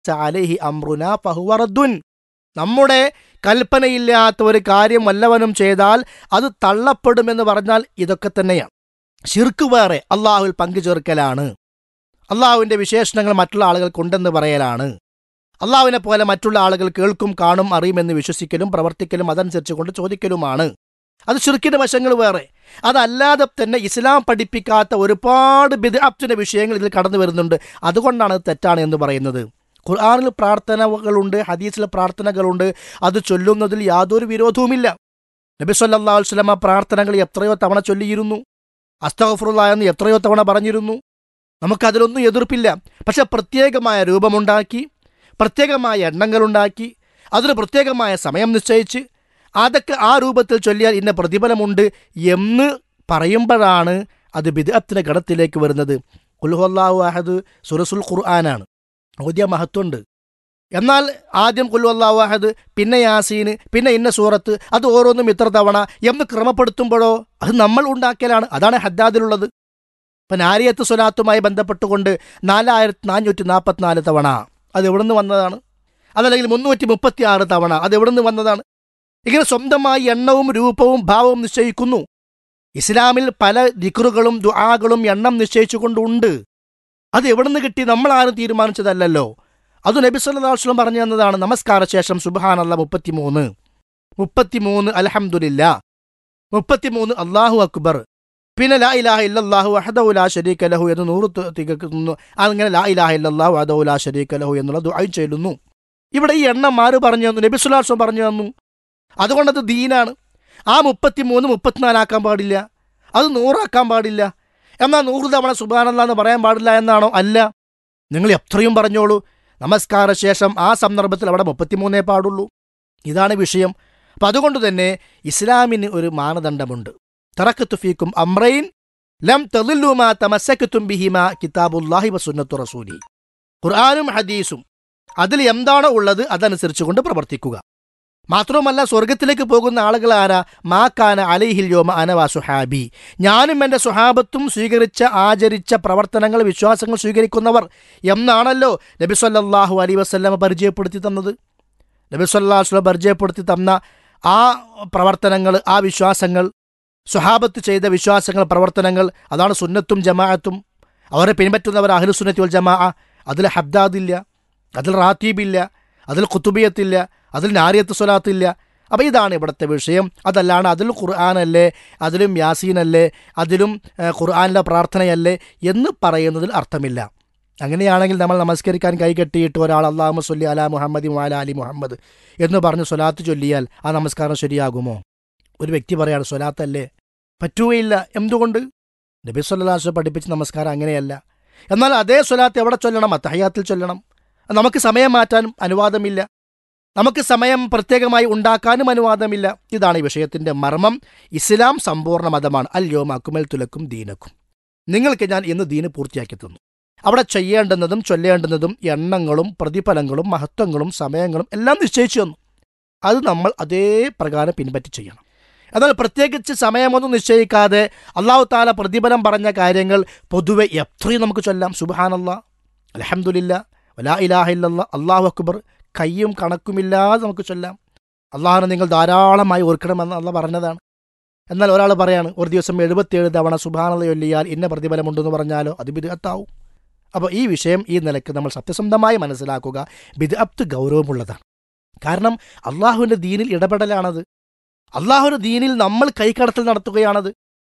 അലൈഹി അമ്രുന ഫഹുവ റദ്ദുൻ നമ്മുടെ കൽപ്പനയില്ലാത്ത ഒരു കാര്യം വല്ലവനും ചെയ്താൽ അത് തള്ളപ്പെടുമെന്ന് പറഞ്ഞാൽ ഇതൊക്കെ തന്നെയാണ് ഷിർക്ക് വേറെ അള്ളാഹുവിൽ പങ്കുചേർക്കലാണ് അള്ളാഹുവിന്റെ വിശേഷണങ്ങൾ മറ്റുള്ള ആളുകൾക്കുണ്ടെന്ന് പറയലാണ് അള്ളാഹുവിനെ പോലെ മറ്റുള്ള ആളുകൾ കേൾക്കും കാണും അറിയുമെന്ന് വിശ്വസിക്കലും പ്രവർത്തിക്കലും അതനുസരിച്ച് കൊണ്ട് ചോദിക്കലുമാണ് അത് ഷിർക്കിന്റെ വശങ്ങൾ വേറെ അതല്ലാതെ തന്നെ ഇസ്ലാം പഠിപ്പിക്കാത്ത ഒരുപാട് ബിദ്അത്തിന്റെ വിഷയങ്ങൾ ഇതിൽ കടന്നു വരുന്നുണ്ട് അതുകൊണ്ടാണ് അത് തെറ്റാണ് എന്ന് പറയുന്നത് ഖുർആാനിൽ പ്രാർത്ഥനകളുണ്ട് ഹദീസിൽ പ്രാർത്ഥനകളുണ്ട് അത് ചൊല്ലുന്നതിൽ യാതൊരു വിരോധവുമില്ല നബി സല്ലല്ലാഹു അലൈഹി വസല്ലമ പ്രാർത്ഥനകൾ എത്രയോ തവണ ചൊല്ലിയിരുന്നു അസ്തഗ്ഫിറുല്ലാ എന്ന് എത്രയോ തവണ പറഞ്ഞിരുന്നു നമുക്കതിലൊന്നും എതിർപ്പില്ല പക്ഷെ പ്രത്യേകമായ രൂപമുണ്ടാക്കി പ്രത്യേകമായ എണ്ണങ്ങളുണ്ടാക്കി അതിന് പ്രത്യേകമായ സമയം നിശ്ചയിച്ച് അതൊക്കെ ആ രൂപത്തിൽ ചൊല്ലിയാൽ ഇന്ന പ്രതിഫലമുണ്ട് എന്ന് പറയുമ്പോഴാണ് അത് ബിദ്അത്തിന്റെ ഗണത്തിലേക്ക് വരുന്നത് കുൽഹുല്ലാഹു അഹദ് സുറസുൽ ഖുർആനാണ് ഔദ്യ മഹത്വമുണ്ട് എന്നാൽ ആദ്യം കുൽഹുല്ലാഹു അഹദ് പിന്നെ യാസീന് പിന്നെ ഇന്ന സൂറത്ത് അത് ഓരോന്നും ഇത്ര തവണ എന്ന് ക്രമപ്പെടുത്തുമ്പോഴോ അത് നമ്മൾ ഉണ്ടാക്കലാണ് അതാണ് ഹദ്ദാദിലുള്ളത് ഇപ്പം നാരിയത്ത് സ്വലാത്തുമായി ബന്ധപ്പെട്ടുകൊണ്ട് നാലായിരത്തി നാനൂറ്റി നാൽപ്പത്തിനാല് തവണ അത് എവിടുന്ന് വന്നതാണ് അതല്ലെങ്കിൽ മുന്നൂറ്റി മുപ്പത്തി ആറ് തവണ അത് എവിടുന്ന് വന്നതാണ് ഇങ്ങനെ സ്വന്തമായി എണ്ണവും രൂപവും ഭാവവും നിശ്ചയിക്കുന്നു ഇസ്ലാമിൽ പല ദിക്റുകളും ദുആകളും എണ്ണം നിശ്ചയിച്ചുകൊണ്ടുണ്ട് അത് എവിടുന്ന് കിട്ടി നമ്മൾ ആരും തീരുമാനിച്ചതല്ലല്ലോ അത് നബി സല്ലല്ലാഹു അലൈഹി വസല്ലം പറഞ്ഞു തന്നതാണ് നമസ്കാര ശേഷം സുബ്ഹാനല്ലാഹ് മുപ്പത്തിമൂന്ന് മുപ്പത്തിമൂന്ന് അൽഹംദുലില്ല മുപ്പത്തിമൂന്ന് അള്ളാഹു അക്ബർ പിന്നെ ലാ ഇലാഹ ഇല്ലല്ലാഹു വഹദഹു ലാ ശരീക ലഹു എന്ന് നൂറ് ത- തികക്കുന്നു അങ്ങനെ ലാ ഇലാഹ ഇല്ലല്ലാഹു വഹദഹു ലാ ശരീക ലഹു എന്നുള്ള ദുആ ചെല്ലുന്നു ഇവിടെ ഈ എണ്ണം ആര് പറഞ്ഞു തന്നു നബി സ്വല്ലല്ലാഹു അലൈഹി വസല്ലം പറഞ്ഞു തന്നു അതുകൊണ്ടത് ദീനാണ് ആ മുപ്പത്തിമൂന്ന് മുപ്പത്തിനാലാക്കാൻ പാടില്ല അത് നൂറാക്കാൻ പാടില്ല എന്നാൽ നൂറ് തവണ സുബാനല്ല എന്ന് പറയാൻ പാടില്ല എന്നാണോ അല്ല നിങ്ങൾ എത്രയും പറഞ്ഞോളൂ നമസ്കാര ശേഷം ആ സന്ദർഭത്തിൽ അവിടെ മുപ്പത്തിമൂന്നേ പാടുള്ളൂ ഇതാണ് വിഷയം അപ്പം അതുകൊണ്ട് തന്നെ ഇസ്ലാമിന് ഒരു മാനദണ്ഡമുണ്ട് തറക്കത്തു ഫീക്കും അമ്രൈൻ ലം തെളില്ലുമാ തമസക്കത്തും ബിഹിമ കിതാബുല്ലാഹി വസുന്നത്തു റസൂലി ഖുർആാനും ഹദീസും അതിൽ എന്താണോ ഉള്ളത് അതനുസരിച്ചുകൊണ്ട് പ്രവർത്തിക്കുക മാത്രവുമല്ല സ്വർഗത്തിലേക്ക് പോകുന്ന ആളുകൾ ആരാ മാക്കാന അലൈഹിൽ യോമ അനവാ സുഹാബി ഞാനും എൻ്റെ സുഹാബത്തും സ്വീകരിച്ച ആചരിച്ച പ്രവർത്തനങ്ങൾ വിശ്വാസങ്ങൾ സ്വീകരിക്കുന്നവർ എന്നാണല്ലോ നബി സല്ലല്ലാഹു അലൈ വസല്ലമ പരിചയപ്പെടുത്തി തന്നത് നബി സല്ലല്ലാഹു അലൈഹി വസല്ലം പരിചയപ്പെടുത്തി തന്ന ആ പ്രവർത്തനങ്ങൾ ആ വിശ്വാസങ്ങൾ സുഹാബത്ത് ചെയ്ത വിശ്വാസങ്ങൾ പ്രവർത്തനങ്ങൾ അതാണ് സുന്നത്തും ജമാഅത്തും അവരെ പിൻപറ്റുന്നവർ അഹ്ലുസുന്നത്തി വൽ ജമാ അതിൽ ഹബ്ദാദില്ല അതിൽ റാത്തീബില്ല അതിൽ കുത്തുബിയത്തില്ല അതിൽ നാരിയത്ത് സ്വലാത്തില്ല അപ്പോൾ ഇതാണ് ഇവിടുത്തെ വിഷയം അതല്ലാണ് അതിൽ ഖുർആാനല്ലേ അതിലും യാസീനല്ലേ അതിലും ഏഹ്, ഖുർആാനിലെ പ്രാർത്ഥനയല്ലേ എന്ന് പറയുന്നതിൽ അർത്ഥമില്ല അങ്ങനെയാണെങ്കിൽ നമ്മൾ നമസ്കരിക്കാൻ കൈകെട്ടിയിട്ട് ഒരാൾ അള്ളാഹു സൊല്ലി അലാ മുഹമ്മദി വാല അലി മുഹമ്മദ് എന്ന് പറഞ്ഞ് സ്വലാത്ത് ചൊല്ലിയാൽ ആ നമസ്കാരം ശരിയാകുമോ ഒരു വ്യക്തി പറയാണ് സ്വലാത്തല്ലേ പറ്റുകയില്ല എന്തുകൊണ്ട് നബി സല്ലാസ് പഠിപ്പിച്ച നമസ്കാരം അങ്ങനെയല്ല എന്നാൽ അതേ സ്വലാത്ത് എവിടെ ചൊല്ലണം അത്തഹയാത്തിൽ ചൊല്ലണം നമുക്ക് സമയം മാറ്റാനും അനുവാദമില്ല നമുക്ക് സമയം പ്രത്യേകമായി ഉണ്ടാക്കാനും അനുവാദമില്ല ഇതാണ് ഈ വിഷയത്തിന്റെ മർമ്മം ഇസ്ലാം സമ്പൂർണ്ണ മതമാണ് അല്യോം അക്കുമൽ തുലക്കും ദീനക്കും നിങ്ങൾക്ക് ഞാൻ ഇന്ന് ദീന് പൂർത്തിയാക്കി തന്നു അവിടെ ചെയ്യേണ്ടുന്നതും ചൊല്ലേണ്ടുന്നതും എണ്ണങ്ങളും പ്രതിഫലങ്ങളും മഹത്വങ്ങളും സമയങ്ങളും എല്ലാം നിശ്ചയിച്ചു തന്നു അത് നമ്മൾ അതേ പ്രകാരം പിൻപറ്റി ചെയ്യണം എന്നാൽ പ്രത്യേകിച്ച് സമയമൊന്നും നിശ്ചയിക്കാതെ അള്ളാഹു താല പ്രതിഫലം പറഞ്ഞ കാര്യങ്ങൾ പൊതുവെ എത്രയും നമുക്ക് ചൊല്ലാം സുബാനല്ല അലഹമുല്ല വലാ ഇലാഹ ഇല്ലല്ലാ അള്ളാഹു അക്ബർ കയ്യും കണക്കുമില്ലാതെ നമുക്ക് ചൊല്ലാം അള്ളാഹിനെ നിങ്ങൾ ധാരാളമായി ഓർക്കണമെന്ന് അള്ള പറഞ്ഞതാണ് എന്നാൽ ഒരാൾ പറയാണ് ഒരു ദിവസം എഴുപത്തിയേഴ് തവണ സുബാനത ചൊല്ലിയാൽ ഇന്ന പ്രതിഫലമുണ്ടെന്ന് പറഞ്ഞാലോ അത് ബിദ്അത്താവും അപ്പോൾ ഈ വിഷയം ഈ നിലക്ക് നമ്മൾ സത്യസന്ധമായി മനസ്സിലാക്കുക ബിദ്അത്ത് ഗൗരവമുള്ളതാണ് കാരണം അള്ളാഹുവിൻ്റെ ദീനിൽ ഇടപെടലാണത് അള്ളാഹുവിൻ്റെ ദീനിൽ നമ്മൾ കൈക്കടത്തൽ നടത്തുകയാണത്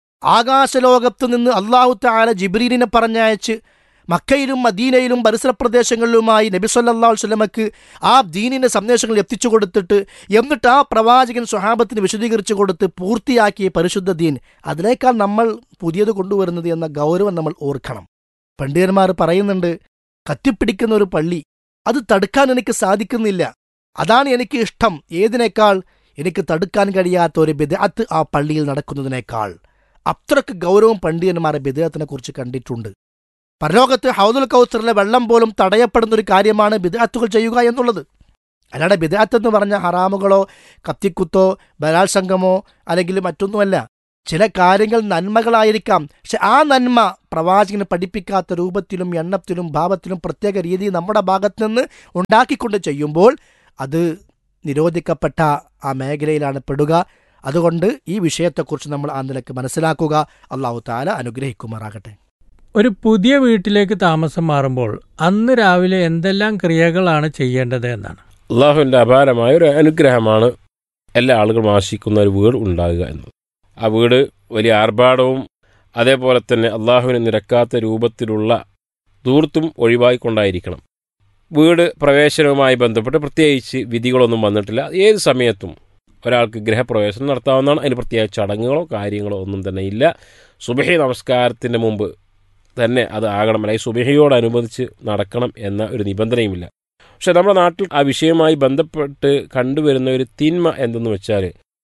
ആകാശലോകത്ത് നിന്ന് അള്ളാഹു താല ജിബ്രീലിനെ പറഞ്ഞയച്ച് മക്കയിലും മദീനയിലും പരിസര പ്രദേശങ്ങളിലുമായി നബി സല്ലല്ലാഹു അലൈഹി വസല്ലമക്ക് ആ ദീനിന്റെ സന്ദേശങ്ങൾ എത്തിച്ചു കൊടുത്തിട്ട് എന്നിട്ട് ആ പ്രവാചകൻ സ്വഹാബത്തിന് വിശദീകരിച്ചു കൊടുത്ത് പൂർത്തിയാക്കിയ പരിശുദ്ധ ദീൻ അതിനേക്കാൾ നമ്മൾ പുതിയത് കൊണ്ടുവരുന്നത് എന്ന ഗൗരവം നമ്മൾ ഓർക്കണം പണ്ഡിതന്മാർ പറയുന്നുണ്ട് കത്തിപ്പിടിക്കുന്ന ഒരു പള്ളി അത് തടുക്കാൻ എനിക്ക് സാധിക്കുന്നില്ല അതാണ് എനിക്ക് ഇഷ്ടം ഏതിനേക്കാൾ എനിക്ക് തടുക്കാൻ കഴിയാത്ത ഒരു ബിദഅത്ത് ആ പള്ളിയിൽ നടക്കുന്നതിനേക്കാൾ അത്രക്ക് ഗൗരവം പണ്ഡിതന്മാരെ ബിദഅത്തിനെ കുറിച്ച് കണ്ടിട്ടുണ്ട് പരലോകത്ത് ഹൗദുൽ കൗസറിലെ വെള്ളം പോലും തടയപ്പെടുന്ന ഒരു കാര്യമാണ് ബിദഅത്തുകൾ ചെയ്യുക എന്നുള്ളത് അല്ലാതെ ബിദഅത്ത് എന്ന് പറഞ്ഞ ഹറാമുകളോ കത്തിക്കുത്തോ ബലാത്സംഗമോ അല്ലെങ്കിൽ മറ്റൊന്നുമല്ല ചില കാര്യങ്ങൾ നന്മകളായിരിക്കാം പക്ഷെ ആ നന്മ പ്രവാചകന് പഠിപ്പിക്കാത്ത രൂപത്തിലും എണ്ണത്തിലും ഭാവത്തിലും പ്രത്യേക രീതിയിൽ നമ്മുടെ ഭാഗത്ത് നിന്ന് ഉണ്ടാക്കിക്കൊണ്ട് ചെയ്യുമ്പോൾ അത് നിരോധിക്കപ്പെട്ട ആ മേഖലയിലാണ് പെടുക അതുകൊണ്ട് ഈ വിഷയത്തെക്കുറിച്ച് നമ്മൾ ആ നിലക്ക് മനസ്സിലാക്കുക അള്ളാഹു താല അനുഗ്രഹിക്കുമാറാകട്ടെ ഒരു പുതിയ വീട്ടിലേക്ക് താമസം മാറുമ്പോൾ അന്ന് രാവിലെ എന്തെല്ലാം ക്രിയകളാണ് ചെയ്യേണ്ടത് എന്നാണ് അള്ളാഹുവിൻ്റെ അപാരമായ ഒരു അനുഗ്രഹമാണ് എല്ലാ ആളുകളും ആശിക്കുന്ന ഒരു വീട് ഉണ്ടാകുക എന്നത് ആ വീട് വലിയ ആർഭാടവും അതേപോലെ തന്നെ അള്ളാഹുവിന് നിരക്കാത്ത രൂപത്തിലുള്ള ദൂർത്തും ഒഴിവായിക്കൊണ്ടായിരിക്കണം വീട് പ്രവേശനവുമായി ബന്ധപ്പെട്ട് പ്രത്യേകിച്ച് വിധികളൊന്നും വന്നിട്ടില്ല ഏത് സമയത്തും ഒരാൾക്ക് ഗൃഹപ്രവേശനം നടത്താവുന്നതാണ് അതിന് പ്രത്യേക ചടങ്ങുകളോ കാര്യങ്ങളോ ഒന്നും തന്നെ ഇല്ല സുബഹി നമസ്കാരത്തിൻ്റെ മുമ്പ് തന്നെ അത് ആകണം അല്ലെങ്കിൽ സുബഹിയോടനുബന്ധിച്ച് നടക്കണം എന്ന ഒരു നിബന്ധനയുമില്ല പക്ഷെ നമ്മുടെ നാട്ടിൽ ആ വിഷയവുമായി ബന്ധപ്പെട്ട് കണ്ടുവരുന്ന ഒരു തിന്മ എന്തെന്ന് വെച്ചാൽ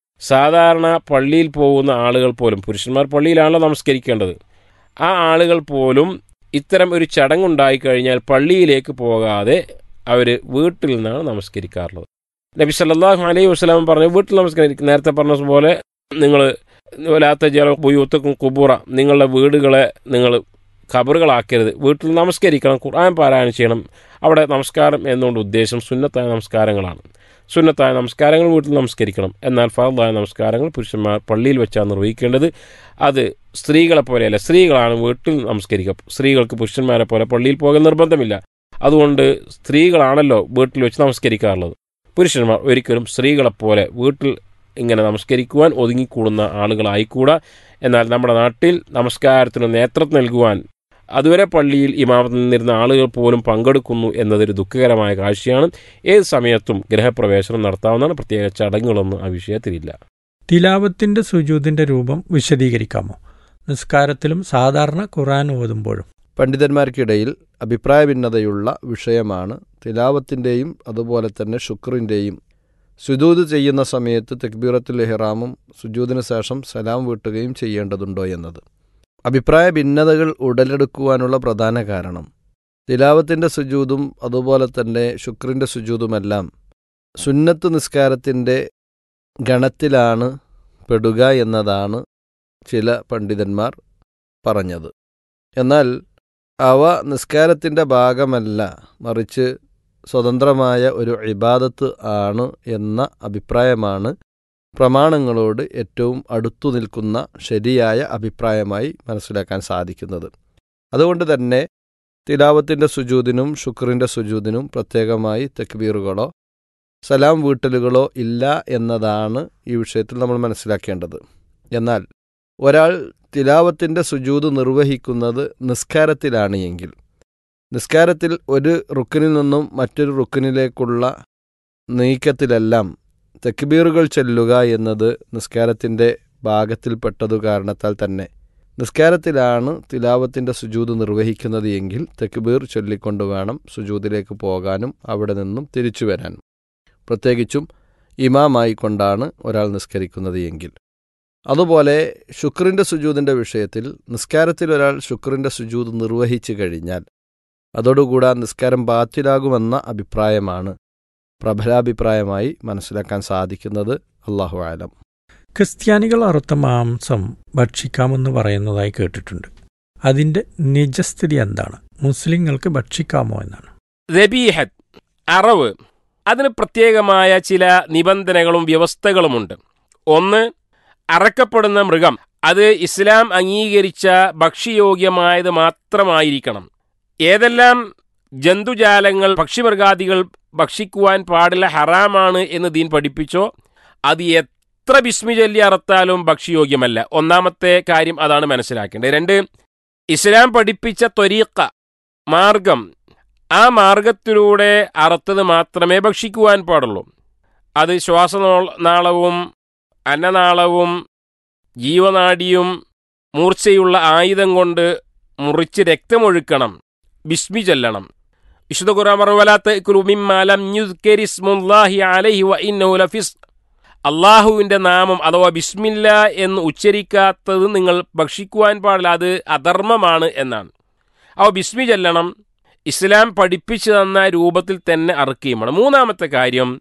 സാധാരണ പള്ളിയിൽ പോകുന്ന ആളുകൾ പോലും പുരുഷന്മാർ പള്ളിയിലാണല്ലോ നമസ്കരിക്കേണ്ടത് ആ ആളുകൾ പോലും ഇത്തരം ഒരു ചടങ്ങുണ്ടായി കഴിഞ്ഞാൽ പള്ളിയിലേക്ക് പോകാതെ അവർ വീട്ടിൽ നിന്നാണ് നമസ്കരിക്കാറുള്ളത് നബി സല്ലല്ലാഹു അലൈഹി വസ്ലാം പറഞ്ഞു വീട്ടിൽ നമസ്കരിക്കും നേരത്തെ പറഞ്ഞ പോലെ നിങ്ങൾ വലാത്ത ജല ബുയൂത്തക്കും കുബുറ നിങ്ങളുടെ വീടുകളെ നിങ്ങൾ ഖബറുകളാക്കരുത് വീട്ടിൽ നമസ്കരിക്കണം ഖുർആൻ പാരായണം ചെയ്യണം അവിടെ നമസ്കാരം എന്നുകൊണ്ട് ഉദ്ദേശം സുന്നത്തായ നമസ്കാരങ്ങളാണ് സുന്നത്തായ നമസ്കാരങ്ങൾ വീട്ടിൽ നമസ്കരിക്കണം എന്നാൽ ഫറദായ നമസ്കാരങ്ങൾ പുരുഷന്മാർ പള്ളിയിൽ വെച്ചാണ് നിർവഹിക്കേണ്ടത് അത് സ്ത്രീകളെ പോലെയല്ല സ്ത്രീകളാണ് വീട്ടിൽ നമസ്കരിക്കുക സ്ത്രീകൾക്ക് പുരുഷന്മാരെ പോലെ പള്ളിയിൽ പോകാൻ നിർബന്ധമില്ല അതുകൊണ്ട് സ്ത്രീകളാണല്ലോ വീട്ടിൽ വെച്ച് നമസ്കരിക്കാറുള്ളത് പുരുഷന്മാർ ഒരിക്കലും സ്ത്രീകളെപ്പോലെ വീട്ടിൽ ഇങ്ങനെ നമസ്കരിക്കുവാൻ ഒതുങ്ങിക്കൂടുന്ന ആളുകളായിക്കൂടാ എന്നാൽ നമ്മുടെ നാട്ടിൽ നമസ്കാരത്തിന് നേതൃത്വം നൽകുവാൻ അതുവരെ പള്ളിയിൽ ഇമാമത്തിൽ നിന്നിരുന്ന ആളുകൾ പോലും പങ്കെടുക്കുന്നു എന്നതൊരു ദുഃഖകരമായ കാഴ്ചയാണ് ഏത് സമയത്തും ഗൃഹപ്രവേശനം നടത്താവുന്നതാണ് പ്രത്യേക ചടങ്ങുകളൊന്നും ആ വിഷയത്തിലില്ല തിലാവത്തിന്റെ സുജൂതിന്റെ രൂപം വിശദീകരിക്കാമോ നിസ്കാരത്തിലും സാധാരണ ഖുറാൻ ഓതുമ്പോഴും പണ്ഡിതന്മാർക്കിടയിൽ അഭിപ്രായ ഭിന്നതയുള്ള വിഷയമാണ് തിലാവത്തിൻ്റെയും അതുപോലെ തന്നെ ശുക്രിൻ്റെയും സുജൂദ് ചെയ്യുന്ന സമയത്ത് തെക്ബീറത്തുൽ ഇഹ്റാമും സുജൂദിന് ശേഷം സലാം വീട്ടുകയും ചെയ്യേണ്ടതുണ്ടോ എന്നത് അഭിപ്രായ ഭിന്നതകൾ ഉടലെടുക്കുവാനുള്ള പ്രധാന കാരണം തിലാവത്തിൻ്റെ സുജൂതും അതുപോലെ തന്നെ ശുക്രിൻ്റെ സുജൂതുമെല്ലാം സുന്നത്ത് നിസ്കാരത്തിൻ്റെ ഗണത്തിലാണ് പെടുക എന്നതാണ് ചില പണ്ഡിതന്മാർ പറഞ്ഞത് എന്നാൽ അവ നിസ്കാരത്തിൻ്റെ ഭാഗമല്ല മറിച്ച് സ്വതന്ത്രമായ ഒരു ഇബാദത്ത് ആണ് എന്ന അഭിപ്രായമാണ് പ്രമാണങ്ങളോട് ഏറ്റവും അടുത്തു നിൽക്കുന്ന ശരിയായ അഭിപ്രായമായി മനസ്സിലാക്കാൻ സാധിക്കുന്നത് അതുകൊണ്ട് തന്നെ തിലാവത്തിൻ്റെ സുജൂദിനും ശുക്രിൻ്റെ സുജൂദിനും പ്രത്യേകമായി തെക്ബീറുകളോ സലാം വീട്ടലുകളോ ഇല്ല എന്നതാണ് ഈ വിഷയത്തിൽ നമ്മൾ മനസ്സിലാക്കേണ്ടത് എന്നാൽ ഒരാൾ തിലാവത്തിൻ്റെ സുജൂത് നിർവഹിക്കുന്നത് നിസ്കാരത്തിലാണ് എങ്കിൽ നിസ്കാരത്തിൽ ഒരു റുക്കിനിൽ നിന്നും മറ്റൊരു റുക്കിനിലേക്കുള്ള നീക്കത്തിലെല്ലാം തെക്ബീറുകൾ ചെല്ലുക എന്നത് നിസ്കാരത്തിൻ്റെ ഭാഗത്തിൽപ്പെട്ടതു കാരണത്താൽ തന്നെ നിസ്കാരത്തിലാണ് തിലാവത്തിൻ്റെ സുജൂത് നിർവഹിക്കുന്നത് എങ്കിൽ തെക്ബീർ ചൊല്ലിക്കൊണ്ട് വേണം സുജൂതിലേക്ക് പോകാനും അവിടെ നിന്നും തിരിച്ചു വരാനും പ്രത്യേകിച്ചും ഇമാമായി കൊണ്ടാണ് ഒരാൾ നിസ്കരിക്കുന്നത് എങ്കിൽ അതുപോലെ ശുക്രിൻ്റെ സുജൂതിൻ്റെ വിഷയത്തിൽ നിസ്കാരത്തിൽ ഒരാൾ ശുക്രിൻ്റെ സുജൂത് നിർവഹിച്ചു കഴിഞ്ഞാൽ അതോടുകൂടെ നിസ്കാരം ബാത്തിലാകുമെന്ന അഭിപ്രായമാണ് പ്രബലാഭിപ്രായമായി മനസ്സിലാക്കാൻ സാധിക്കുന്നത് അള്ളാഹു ആലം ക്രിസ്ത്യാനികൾ അറുത്ത മാംസം ഭക്ഷിക്കാമെന്ന് പറയുന്നതായി കേട്ടിട്ടുണ്ട് അതിന്റെ നിജസ്ഥിതി എന്താണ് മുസ്ലിങ്ങൾക്ക് ഭക്ഷിക്കാമോ എന്നാണ് റബീഹത്ത് അറവ് അതിന് പ്രത്യേകമായ ചില നിബന്ധനകളും വ്യവസ്ഥകളുമുണ്ട് ഒന്ന് അറക്കപ്പെടുന്ന മൃഗം അത് ഇസ്ലാം അംഗീകരിച്ച ഭക്ഷ്യയോഗ്യമായത് മാത്രമായിരിക്കണം ഏതെല്ലാം ജന്തുജാലങ്ങൾ പക്ഷിമൃഗാദികൾ ഭക്ഷിക്കുവാൻ പാടില്ല ഹറാമാണ് എന്ന് ദീൻ പഠിപ്പിച്ചോ അത് എത്ര ബിസ്മി ചൊല്ലി അറുത്താലും ഭക്ഷ്യയോഗ്യമല്ല ഒന്നാമത്തെ കാര്യം അതാണ് മനസ്സിലാക്കേണ്ടത് രണ്ട് ഇസ്ലാം പഠിപ്പിച്ച ത്വരീക്ക മാർഗം ആ മാർഗത്തിലൂടെ അറുത്തത് മാത്രമേ ഭക്ഷിക്കുവാൻ പാടുള്ളൂ അത് ശ്വാസനാളവും അന്നനാളവും ജീവനാഡിയും മൂർച്ചയുള്ള ആയുധം കൊണ്ട് മുറിച്ച് രക്തമൊഴുക്കണം ബിസ്മി ചൊല്ലണം വിശുദ്ധ ഖുർആൻ മറുവലാത്ത് കുറുമിമാലം യുസ്കരിസ്മുല്ലാഹി അലൈഹി വ ഇന്നഹു ലഫിസ് അള്ളാഹുവിൻ്റെ നാമം അഥവാ ബിസ്മില്ല എന്ന് ഉച്ചരിക്കാത്തത് നിങ്ങൾ ഭക്ഷിക്കുവാൻ പാടില്ല അത് അധർമ്മമാണ് എന്നാണ് അവ ബിസ്മി ചെല്ലണം ഇസ്ലാം പഠിപ്പിച്ചു തന്ന രൂപത്തിൽ തന്നെ അറുക്കുകയും വേണം മൂന്നാമത്തെ കാര്യം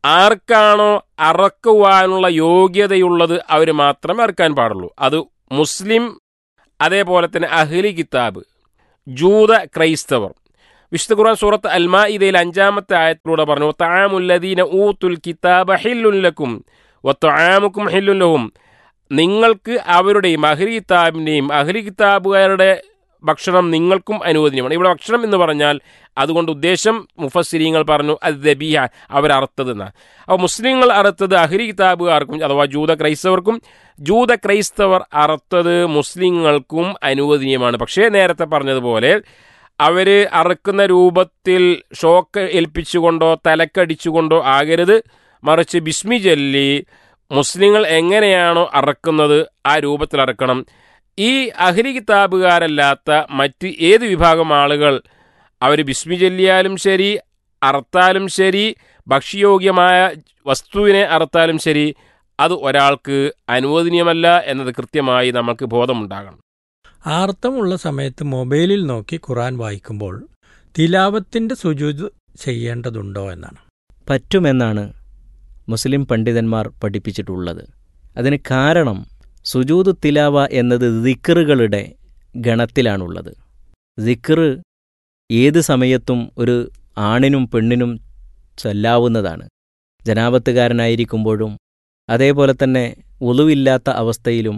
ആർക്കാണോ അറക്കുവാനുള്ള യോഗ്യതയുള്ളത് അവർ മാത്രമേ അറക്കാൻ പാടുള്ളൂ അത് മുസ്ലിം അതേപോലെ തന്നെ അഹ്ലി കിതാബ് ജൂത ക്രൈസ്തവർ വിശുദ്ധ ഖുർആൻ സൂറത്ത് അൽമാ ഇതയിൽ അഞ്ചാമത്തെ ആയത്തിലൂടെ പറഞ്ഞു താമുല്ലദീന ഊത്തുൽ കിതാബ ഹില്ലുല്ലക്കും വത്താമുക്കും ഹില്ലുല്ലവും നിങ്ങൾക്ക് അവരുടെയും അഹ്ലി കിതാബിൻ്റെയും അഹ്ലി കിതാബുകാരുടെ ഭക്ഷണം നിങ്ങൾക്കും അനുവദനീയമാണ് ഇവിടെ ഭക്ഷണം എന്ന് പറഞ്ഞാൽ അതുകൊണ്ട് ഉദ്ദേശം മുഫസ്സിരിങ്ങൾ പറഞ്ഞു അത് ദബിയ അവരറുത്തത് എന്നാണ് അപ്പോൾ മുസ്ലിങ്ങൾ അറുത്തത് അഹ്ലി കിതാബുകാർക്കും അഥവാ ജൂത ക്രൈസ്തവർക്കും ജൂത ക്രൈസ്തവർ അറുത്തത് മുസ്ലിങ്ങൾക്കും അനുവദനീയമാണ് പക്ഷേ നേരത്തെ പറഞ്ഞതുപോലെ അവർ അറുക്കുന്ന രൂപത്തിൽ ഷോക്ക് ഏൽപ്പിച്ചുകൊണ്ടോ തലക്കടിച്ചുകൊണ്ടോ ആകരുത് മറിച്ച് ബിസ്മി ചൊല്ലി മുസ്ലിങ്ങൾ എങ്ങനെയാണോ അറക്കുന്നത് ആ രൂപത്തിൽ അറക്കണം ഈ അഹ്ലി കിതാബുകാരല്ലാത്ത മറ്റ് ഏത് വിഭാഗം ആളുകൾ അവർ ബിസ്മി ചൊല്ലിയാലും ശരി അറുത്താലും ശരി ഭക്ഷ്യയോഗ്യമായ വസ്തുവിനെ അറുത്താലും ശരി അത് ഒരാൾക്ക് അനുവദനീയമല്ല എന്നത് കൃത്യമായി നമുക്ക് ബോധമുണ്ടാകണം ആർത്തമുള്ള സമയത്ത് മൊബൈലിൽ നോക്കി ഖുറാൻ വായിക്കുമ്പോൾ തിലാവത്തിന്റെ സുജൂത് ചെയ്യേണ്ടതുണ്ടോ എന്നാണ് പറ്റുമെന്നാണ് മുസ്ലിം പണ്ഡിതന്മാർ പഠിപ്പിച്ചിട്ടുള്ളത് അതിന് കാരണം സുജൂദ് തിലാവ എന്നത് ദിക്കറുകളുടെ ഗണത്തിലാണുള്ളത് ദിക്കറ് ഏത് സമയത്തും ഒരു ആണിനും പെണ്ണിനും ചൊല്ലാവുന്നതാണ് ജനാപത്തുകാരനായിരിക്കുമ്പോഴും അതേപോലെ തന്നെ ഒളിവില്ലാത്ത അവസ്ഥയിലും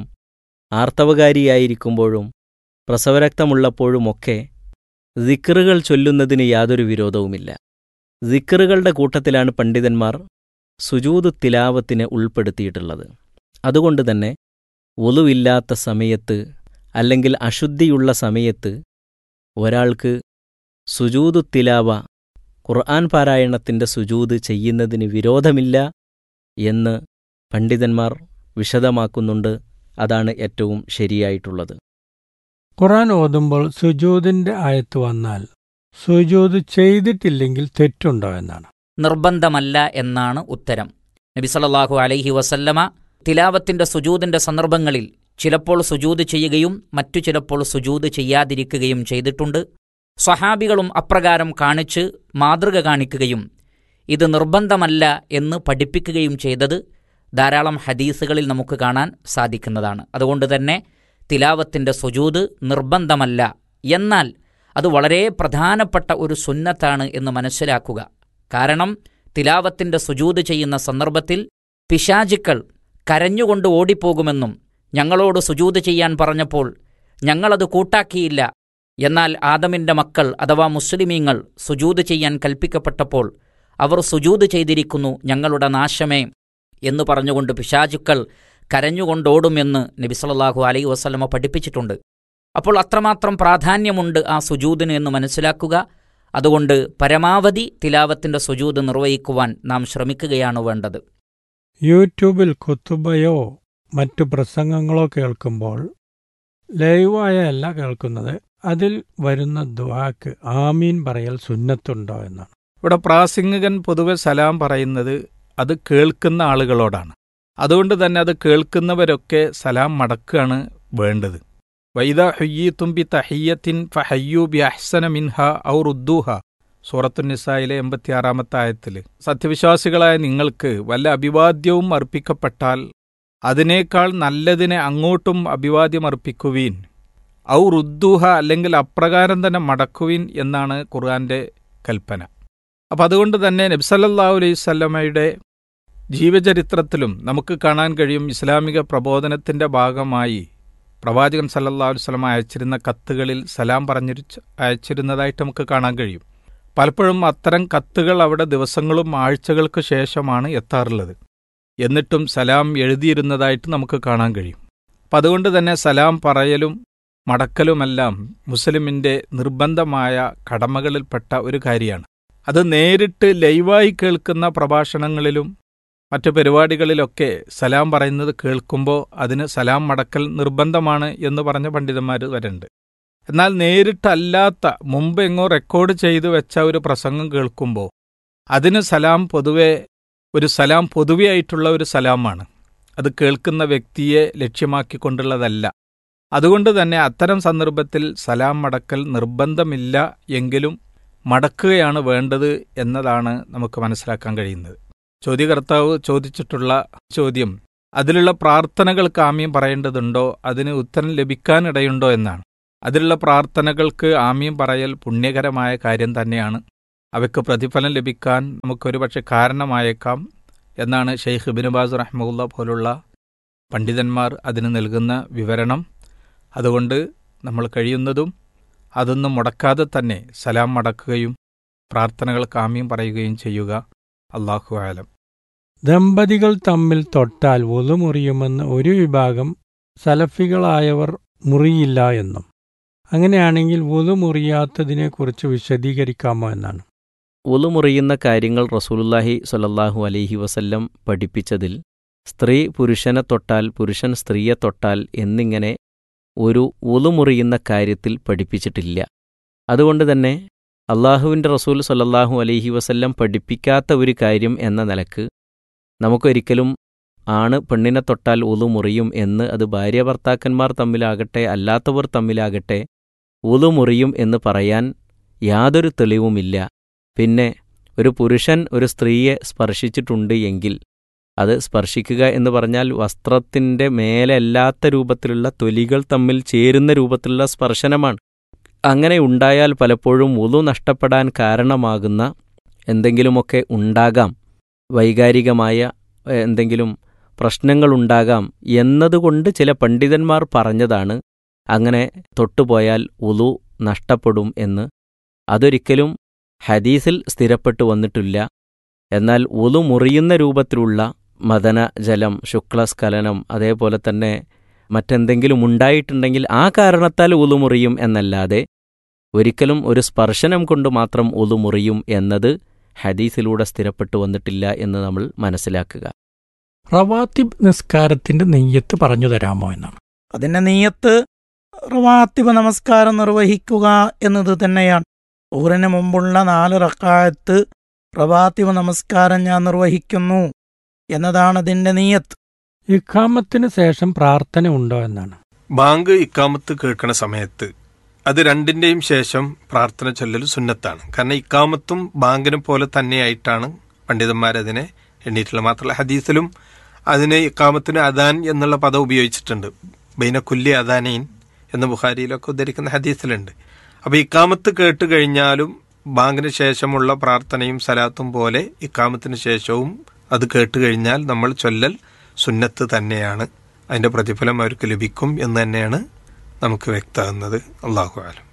ആർത്തവകാരിയായിരിക്കുമ്പോഴും പ്രസവരക്തമുള്ളപ്പോഴുമൊക്കെ ദിക്കറുകൾ ചൊല്ലുന്നതിന് യാതൊരു വിരോധവുമില്ല ദിക്കറുകളുടെ കൂട്ടത്തിലാണ് പണ്ഡിതന്മാർ സുജൂദ് തിലാവത്തിനെ ഉൾപ്പെടുത്തിയിട്ടുള്ളത് അതുകൊണ്ട് തന്നെ ഒലുവില്ലാത്ത സമയത്ത് അല്ലെങ്കിൽ അശുദ്ധിയുള്ള സമയത്ത് ഒരാൾക്ക് സുജൂദ് തിലാവ ഖുർആൻ പാരായണത്തിൻ്റെ സുജൂദ് ചെയ്യുന്നതിന് വിരോധമില്ല എന്ന് പണ്ഡിതന്മാർ വിശദമാക്കുന്നുണ്ട് അതാണ് ഏറ്റവും ശരിയായിട്ടുള്ളത് ഖുറാൻ ഓതുമ്പോൾ സുജൂദിന്റെ ആയത്ത് വന്നാൽ സുജൂദ് ചെയ്തിട്ടില്ലെങ്കിൽ തെറ്റുണ്ടോ എന്നാണ് നിർബന്ധമല്ല എന്നാണ് ഉത്തരം നബി സല്ലല്ലാഹു അലൈഹി വസല്ലമ തിലാവത്തിന്റെ സുജൂദിന്റെ സന്ദർഭങ്ങളിൽ ചിലപ്പോൾ സുജൂദ് ചെയ്യുകയും മറ്റു ചിലപ്പോൾ സുജൂദ് ചെയ്യാതിരിക്കുകയും ചെയ്തിട്ടുണ്ട് സ്വഹാബികളും അപ്രകാരം കാണിച്ച് മാതൃക കാണിക്കുകയും ഇത് നിർബന്ധമല്ല എന്ന് പഠിപ്പിക്കുകയും ചെയ്തത് ധാരാളം ഹദീസുകളിൽ നമുക്ക് കാണാൻ സാധിക്കുന്നതാണ് അതുകൊണ്ട് തന്നെ തിലാവത്തിന്റെ സുജൂദ് നിർബന്ധമല്ല എന്നാൽ അത് വളരെ പ്രധാനപ്പെട്ട ഒരു സുന്നത്താണ് എന്ന് മനസ്സിലാക്കുക കാരണം തിലാവത്തിന്റെ സുജൂദ് ചെയ്യുന്ന സന്ദർഭത്തിൽ പിശാചുക്കൾ കരഞ്ഞുകൊണ്ട് ഓടിപ്പോകുമെന്നും ഞങ്ങളോട് സുജൂദ് ചെയ്യാൻ പറഞ്ഞപ്പോൾ ഞങ്ങളത് കൂട്ടാക്കിയില്ല എന്നാൽ ആദമിന്റെ മക്കൾ അഥവാ മുസ്ലിമീങ്ങൾ സുജൂദ് ചെയ്യാൻ കൽപ്പിക്കപ്പെട്ടപ്പോൾ അവർ സുജൂദ് ചെയ്തിരിക്കുന്നു ഞങ്ങളുടെ നാശമേ എന്ന് പറഞ്ഞുകൊണ്ട് പിശാചുക്കൾ കരഞ്ഞുകൊണ്ടോടുമെന്ന് നബി സല്ലല്ലാഹു അലൈഹി വസല്ലമ പഠിപ്പിച്ചിട്ടുണ്ട് അപ്പോൾ അത്രമാത്രം പ്രാധാന്യമുണ്ട് ആ സുജൂദിന് എന്ന് മനസ്സിലാക്കുക അതുകൊണ്ട് പരമാവധി തിലാവത്തിന്റെ സുജൂദ് നിർവഹിക്കുവാൻ നാം ശ്രമിക്കുകയാണ് വേണ്ടത് യൂട്യൂബിൽ കുത്തുബയോ മറ്റു പ്രസംഗങ്ങളോ കേൾക്കുമ്പോൾ ലൈവായ അല്ല കേൾക്കുന്നത് അതിൽ വരുന്ന ദ്വാക്ക് ആമീൻ പറയൽ സുന്നത്തുണ്ടോ എന്നാണ് ഇവിടെ പ്രാസംഗികൻ പൊതുവെ സലാം പറയുന്നത് അത് കേൾക്കുന്ന ആളുകളോടാണ് അതുകൊണ്ട് തന്നെ അത് കേൾക്കുന്നവരൊക്കെ സലാം മടക്കുകയാണ് വേണ്ടത് വൈദ ഹുയ്യീത്തും ബി തഹിയ്യത്തിൻ ഫഹയ്യു ബി അഹ്സന മിൻഹ ഔ റുദ്ദൂഹ സൂറത്തു നിസായിലെ എൺപത്തിയാറാമത്തെ ആയത്തിൽ സത്യവിശ്വാസികളായ നിങ്ങൾക്ക് വല്ല അഭിവാദ്യവും അർപ്പിക്കപ്പെട്ടാൽ അതിനേക്കാൾ നല്ലതിനെ അങ്ങോട്ടും അഭിവാദ്യം അർപ്പിക്കുവീൻ ഔ റുദ്ദൂഹ അല്ലെങ്കിൽ അപ്രകാരം തന്നെ മടക്കുവീൻ എന്നാണ് ഖുർആന്റെ കൽപ്പന അപ്പം അതുകൊണ്ട് തന്നെ നബ്സല്ലാഹു അലൈഹി സ്വല്ലമയുടെ ജീവചരിത്രത്തിലും നമുക്ക് കാണാൻ കഴിയും ഇസ്ലാമിക പ്രബോധനത്തിന്റെ ഭാഗമായി പ്രവാചകൻ സല്ലല്ലാഹു അലൈഹി വസല്ലം അയച്ചിരുന്ന കത്തുകളിൽ സലാം പറഞ്ഞിരു അയച്ചിരുന്നതായിട്ട് നമുക്ക് കാണാൻ കഴിയും പലപ്പോഴും അത്തരം കത്തുകൾ അവിടെ ദിവസങ്ങളും ആഴ്ചകൾക്ക് ശേഷമാണ് എത്താറുള്ളത് എന്നിട്ടും സലാം എഴുതിയിരുന്നതായിട്ട് നമുക്ക് കാണാൻ കഴിയും അപ്പം അതുകൊണ്ട് തന്നെ സലാം പറയലും മടക്കലുമെല്ലാം മുസ്ലിമിന്റെ നിർബന്ധമായ കടമകളിൽപ്പെട്ട ഒരു കാര്യമാണ് അത് നേരിട്ട് ലൈവായി കേൾക്കുന്ന പ്രഭാഷണങ്ങളിലും മറ്റു പരിപാടികളിലൊക്കെ സലാം പറയുന്നത് കേൾക്കുമ്പോൾ അതിന് സലാം മടക്കൽ നിർബന്ധമാണ് എന്ന് പറഞ്ഞ പണ്ഡിതന്മാർ വരണ്ട് എന്നാൽ നേരിട്ടല്ലാത്ത മുമ്പ് എങ്ങോ റെക്കോർഡ് ചെയ്തു വെച്ച ഒരു പ്രസംഗം കേൾക്കുമ്പോൾ അതിന് സലാം പൊതുവെ ഒരു സലാം പൊതുവെയായിട്ടുള്ള ഒരു സലാമാണ് അത് കേൾക്കുന്ന വ്യക്തിയെ ലക്ഷ്യമാക്കിക്കൊണ്ടുള്ളതല്ല അതുകൊണ്ട് തന്നെ അത്തരം സന്ദർഭത്തിൽ സലാം മടക്കൽ നിർബന്ധമില്ല എങ്കിലും മടക്കുകയാണ് വേണ്ടത് എന്നതാണ് നമുക്ക് മനസ്സിലാക്കാൻ കഴിയുന്നത് ചോദ്യകർത്താവ് ചോദിച്ചിട്ടുള്ള ചോദ്യം അതിലുള്ള പ്രാർത്ഥനകൾക്ക് ആമ്യം പറയേണ്ടതുണ്ടോ അതിന് ഉത്തരം ലഭിക്കാനിടയുണ്ടോ എന്നാണ് അതിലുള്ള പ്രാർത്ഥനകൾക്ക് ആമ്യം പറയൽ പുണ്യകരമായ കാര്യം തന്നെയാണ് അവയ്ക്ക് പ്രതിഫലം ലഭിക്കാൻ നമുക്കൊരു പക്ഷെ കാരണമായേക്കാം എന്നാണ് ഷെയ്ഖ് ബിനുബാസ് റഹ്മുല്ല പോലുള്ള പണ്ഡിതന്മാർ അതിന് നൽകുന്ന വിവരണം അതുകൊണ്ട് നമ്മൾ കഴിയുന്നതും അതൊന്നും മുടക്കാതെ തന്നെ സലാം മടക്കുകയും പ്രാർത്ഥനകൾക്ക് ആമ്യം പറയുകയും ചെയ്യുക അള്ളാഹു ആലം ദമ്പതികൾ തമ്മിൽ തൊട്ടാൽ ഒതു മുറിയുമെന്ന് ഒരു വിഭാഗം സലഫികളായവർ മുറിയില്ല എന്നും അങ്ങനെയാണെങ്കിൽ ഒതു മുറിയാത്തതിനെക്കുറിച്ച് വിശദീകരിക്കാമോ എന്നാണ് ഉളുമുറിയുന്ന കാര്യങ്ങൾ റസൂലുല്ലാഹി സ്വല്ലല്ലാഹു അലൈഹി വസല്ലം പഠിപ്പിച്ചതിൽ സ്ത്രീ പുരുഷനെ തൊട്ടാൽ പുരുഷൻ സ്ത്രീയെ തൊട്ടാൽ എന്നിങ്ങനെ ഒരു ഉളുമുറിയുന്ന കാര്യത്തിൽ പഠിപ്പിച്ചിട്ടില്ല അതുകൊണ്ട് തന്നെ അള്ളാഹുവിൻ്റെ റസൂൽ സ്വല്ലല്ലാഹു അലൈഹി വസല്ലം പഠിപ്പിക്കാത്ത ഒരു കാര്യം എന്ന നിലക്ക് നമുക്കൊരിക്കലും ആണ് പെണ്ണിനെ തൊട്ടാൽ ഉളു മുറിയും എന്ന് അത് ഭാര്യ ഭർത്താക്കന്മാർ തമ്മിലാകട്ടെ അല്ലാത്തവർ തമ്മിലാകട്ടെ ഉളു മുറിയും എന്ന് പറയാൻ യാതൊരു തെളിവുമില്ല പിന്നെ ഒരു പുരുഷൻ ഒരു സ്ത്രീയെ സ്പർശിച്ചിട്ടുണ്ട് എങ്കിൽ അത് സ്പർശിക്കുക എന്ന് പറഞ്ഞാൽ വസ്ത്രത്തിൻ്റെ മേലല്ലാത്ത രൂപത്തിലുള്ള തൊലികൾ തമ്മിൽ ചേരുന്ന രൂപത്തിലുള്ള സ്പർശനമാണ് അങ്ങനെ ഉണ്ടായാൽ പലപ്പോഴും ഉളു നഷ്ടപ്പെടാൻ കാരണമാകുന്ന എന്തെങ്കിലുമൊക്കെ ഉണ്ടാകാം വൈകാരികമായ എ, എന്തെങ്കിലും പ്രശ്നങ്ങളുണ്ടാകാം എന്നതുകൊണ്ട് ചില പണ്ഡിതന്മാർ പറഞ്ഞതാണ് അങ്ങനെ തൊട്ടുപോയാൽ ഉളു നഷ്ടപ്പെടും എന്ന് അതൊരിക്കലും ഹദീസിൽ സ്ഥിരപ്പെട്ടു വന്നിട്ടില്ല എന്നാൽ ഉളു മുറിയുന്ന രൂപത്തിലുള്ള മദന ജലം ശുക്ലസ്ഖലനം അതേപോലെ തന്നെ മറ്റെന്തെങ്കിലും ഉണ്ടായിട്ടുണ്ടെങ്കിൽ ആ കാരണത്താൽ ഉളു മുറിയും എന്നല്ലാതെ ഒരിക്കലും ഒരു സ്പർശനം കൊണ്ട് മാത്രം ഉളു മുറിയും എന്നത് ഹദീസിലൂടെ സ്ഥിരപ്പെട്ടു വന്നിട്ടില്ല എന്ന് നമ്മൾ മനസ്സിലാക്കുക റവാത്തിബ് നിസ്കാരത്തിന്റെ നെയ്യത്ത് പറഞ്ഞു തരാമോ എന്നാണ് അതിന്റെ നീയത്ത് റവാത്തിബ് നമസ്കാരം നിർവഹിക്കുക എന്നത് തന്നെയാണ് ഊറിന് മുമ്പുള്ള നാല് റക്കായത്ത് റവാത്തിബ് നമസ്കാരം ഞാൻ നിർവഹിക്കുന്നു എന്നതാണ് അതിന്റെ നീയത്ത് ഇഖാമത്തിന് ശേഷം പ്രാർത്ഥന ഉണ്ടോ എന്നാണ് ബാങ്ക് ഇക്കാമത്ത് കേൾക്കണ സമയത്ത് അത് രണ്ടിന്റെയും ശേഷം പ്രാർത്ഥന ചൊല്ലൽ സുന്നത്താണ് കാരണം ഇക്കാമത്തും ബാങ്കിനും പോലെ തന്നെയായിട്ടാണ് പണ്ഡിതന്മാരതിനെ എണ്ണീറ്റുള്ളത് മാത്രമല്ല ഹദീസിലും അതിന് ഇക്കാമത്തിന് അദാൻ എന്നുള്ള പദം ഉപയോഗിച്ചിട്ടുണ്ട് ബൈന കുല്ലി അദാനീൻ എന്ന് ബുഖാരിയിലൊക്കെ ഉദ്ധരിക്കുന്ന ഹദീസിലുണ്ട് അപ്പോൾ ഇക്കാമത്ത് കേട്ട് കഴിഞ്ഞാലും ബാങ്കിന് ശേഷമുള്ള പ്രാർത്ഥനയും സലാത്തും പോലെ ഇക്കാമത്തിന് ശേഷവും അത് കേട്ട് കഴിഞ്ഞാൽ നമ്മൾ ചൊല്ലൽ സുന്നത്ത് തന്നെയാണ് അതിന്റെ പ്രതിഫലം അവർക്ക് ലഭിക്കും എന്ന് തന്നെയാണ് നമുക്ക് വ്യക്തമാകുന്നത് അള്ളാഹു ആലം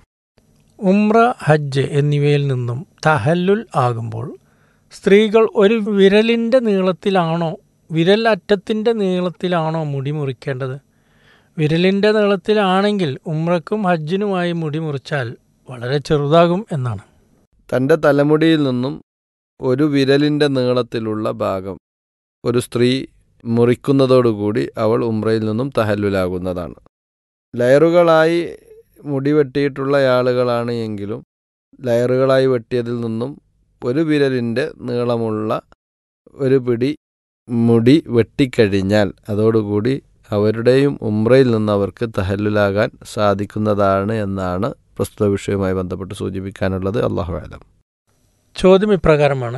ഉംറ ഹജ്ജ് എന്നിവയിൽ നിന്നും തഹല്ലുൽ ആകുമ്പോൾ സ്ത്രീകൾ ഒരു വിരലിൻ്റെ നീളത്തിലാണോ വിരൽ അറ്റത്തിൻ്റെ നീളത്തിലാണോ മുടി മുറിക്കേണ്ടത് വിരലിൻ്റെ നീളത്തിലാണെങ്കിൽ ഉംറക്കും ഹജ്ജിനുമായി മുടി മുറിച്ചാൽ വളരെ ചെറുതാകും എന്നാണ് തൻ്റെ തലമുടിയിൽ നിന്നും ഒരു വിരലിൻ്റെ നീളത്തിലുള്ള ഭാഗം ഒരു സ്ത്രീ മുറിക്കുന്നതോടുകൂടി അവൾ ഉംറയിൽ നിന്നും തഹല്ലുലാകുന്നതാണ് ലയറുകളായി മുടി വെട്ടിയിട്ടുള്ള ആളുകളാണ് എങ്കിലും ലയറുകളായി വെട്ടിയതിൽ നിന്നും ഒരു വിരലിൻ്റെ നീളമുള്ള ഒരു പിടി മുടി വെട്ടിക്കഴിഞ്ഞാൽ അതോടുകൂടി അവരുടെയും ഉംറയിൽ നിന്ന് അവർക്ക് തഹല്ലുലാകാൻ സാധിക്കുന്നതാണ് എന്നാണ് പ്രസ്തുത വിഷയവുമായി ബന്ധപ്പെട്ട് സൂചിപ്പിക്കാനുള്ളത് അള്ളാഹു ആലം ചോദ്യം ഇപ്രകാരമാണ്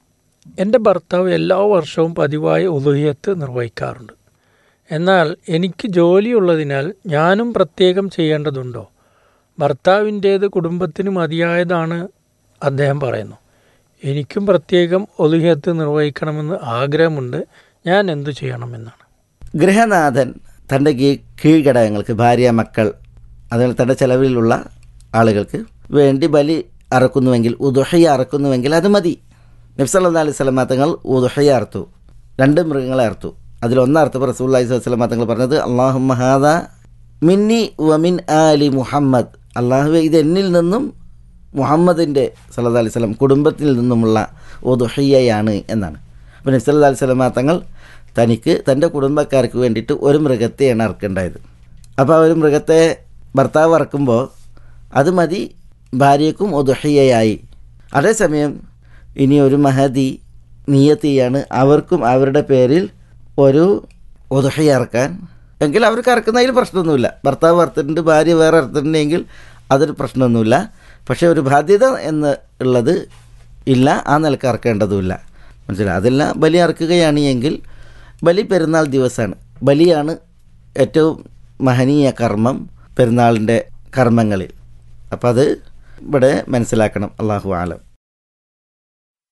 എൻ്റെ ഭർത്താവ് എല്ലാ വർഷവും പതിവായി ഉദുഹിയത്ത് നിർവഹിക്കാറുണ്ട് എന്നാൽ എനിക്ക് ജോലിയുള്ളതിനാൽ ഞാനും പ്രത്യേകം ചെയ്യേണ്ടതുണ്ടോ ഭർത്താവിൻ്റേത് കുടുംബത്തിന് മതിയായതാണ് അദ്ദേഹം പറയുന്നു എനിക്കും പ്രത്യേകം ഒലുഹിയത്ത് നിർവഹിക്കണമെന്ന് ആഗ്രഹമുണ്ട് ഞാൻ എന്തു ചെയ്യണമെന്നാണ് ഗൃഹനാഥൻ തൻ്റെ കീ- കീഴ്ഘടകങ്ങൾക്ക് ഭാര്യ മക്കൾ അതുപോലെ തൻ്റെ ചെലവിലുള്ള ആളുകൾക്ക് വേണ്ടി ബലി അറക്കുന്നുവെങ്കിൽ ഉദുഹയ അറക്കുന്നുവെങ്കിൽ അത് മതി നബ്സല്ലാ അലൈഹി സ്വലമാ തങ്ങൾ ഉദുഹയ അറുത്തു രണ്ട് മൃഗങ്ങളെ അറുത്തു അതിലൊന്ന് അറുത്തപ്പോൾ റസൂല്ലാഹി സ്വലമാ തങ്ങൾ പറഞ്ഞത് അള്ളാഹു മഹാദ മിന്നി വമിൻ ആലി മുഹമ്മദ് അള്ളാഹു ഇത് എന്നിൽ നിന്നും മുഹമ്മദിൻ്റെ സല്ലാ അലൈഹി സ്വലം കുടുംബത്തിൽ നിന്നുമുള്ള ഉദുഹയ്യയാണ് എന്നാണ് അപ്പോൾ നബി സല്ലാ അലൈഹി സ്വലമാ തങ്ങൾ തനിക്ക് തൻ്റെ കുടുംബക്കാർക്ക് വേണ്ടിയിട്ട് ഒരു മൃഗത്തെയാണ് അറക്കേണ്ടത് അപ്പോൾ ആ ഒരു മൃഗത്തെ ഭർത്താവ് അറക്കുമ്പോൾ അത് മതി ഭാര്യയ്ക്കും ഒതുഹയ്യായി അതേസമയം ഇനി ഒരു മഹതി നിയത്തിയാണ് അവർക്കും അവരുടെ പേരിൽ ഒരു ഒതുഹയ ഇറക്കാൻ എങ്കിൽ അവർക്ക് ഇറക്കുന്നതിൽ പ്രശ്നമൊന്നുമില്ല ഭർത്താവ് അറുത്തിട്ടുണ്ട് ഭാര്യ വേറെ അറുത്തിട്ടുണ്ടെങ്കിൽ അതൊരു പ്രശ്നമൊന്നുമില്ല പക്ഷേ ഒരു ബാധ്യത എന്ന് ഉള്ളത് ഇല്ല ആ നിലക്ക് ഇറക്കേണ്ടതുമില്ല മനസ്സിലായി അതെല്ലാം ബലി അറക്കുകയാണ് എങ്കിൽ ബലി പെരുന്നാൾ ദിവസമാണ് ബലിയാണ് ഏറ്റവും മഹനീയ കർമ്മം പെരുന്നാളിൻ്റെ കർമ്മങ്ങളിൽ അപ്പം അത് ഇവിടെ മനസ്സിലാക്കണം അള്ളാഹു ആലം